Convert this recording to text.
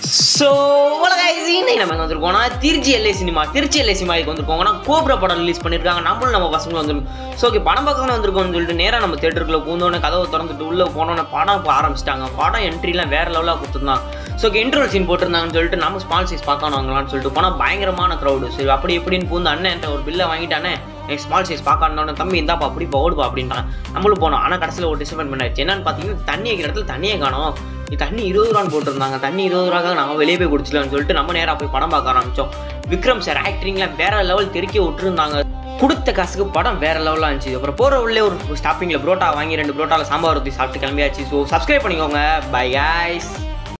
so உலகாய்ச்சி இன்னைக்கு நம்ம எங்கே வந்திருக்கோம்னா Trichy LA cinema Trichy LA சினிமாவுக்கு வந்திருக்கோங்கன்னா கோப்ரா படம் ரிலீஸ் பண்ணியிருக்காங்க நம்மளும் நம்ம பசங்களும் வந்துருக்கோம் ஸோ ஓகே படம் பார்க்கணும் வந்திருக்கோம்னு சொல்லிட்டு நேராக நம்ம தேட்டருக்குள்ள பூந்தோடனே கதவை திறந்துட்டு உள்ளே போனோன்னே படம் இப்போ ஆரம்பிச்சிட்டாங்க படம் என்ட்ரிலாம் வேற லெவலாக கொடுத்துருந்தாங்க ஸோ ஓகே இன்ட்ரோல் சீன் போட்டிருந்தாங்கன்னு சொல்லிட்டு நம்ம ஸ்மால் சைஸ் பார்க்கணும் வாங்கலாம்னு சொல்லிட்டு போனால் பயங்கரமான க்ரௌடு சரி அப்படி இப்படின்னு பூந்து அண்ணன் என்கிட்ட ஒரு பில்லை வாங்கிட்டானே எனக்கு ஸ்மால் சைஸ் பார்க்கணுன்னு தம்பி இந்தாப்பா அப்படி போடுப்பா அப்படின்ட்டான் நம்மளும் போனோம் ஆனால் கடைசியில் ஒரு டிசப்பாயின் பண்ணாச்சு என்னன்னு பார்த்தீங்கன்னா தண்ணி வைக்கிற இடத்துல தண்ணியே காணோம் இது தண்ணி இருபது ரூபான்னு போட்டிருந்தாங்க தண்ணி இருபது ரூபாய்க்காக நாங்கள் வெளியே போய் குடிச்சிடலாம்னு சொல்லிட்டு நம்ம நேராக போய் படம் பார்க்க ஆரம்பிச்சோம் விக்ரம் சார் ஆக்டிங்லாம் வேற லெவல் தெருக்கி விட்டுருந்தாங்க கொடுத்த காசுக்கு படம் வேற லெவலாக இருந்துச்சு அப்புறம் போகிற உள்ளே ஒரு ஸ்டாப்பிங்கில் புரோட்டா வாங்கி ரெண்டு புரோட்டாவில் சாம்பார் ஊற்றி சாப்பிட்டு கிளம்பியாச்சு ஸோ சப்ஸ்கிரைப் பண்ணிக்கோங்க பை guys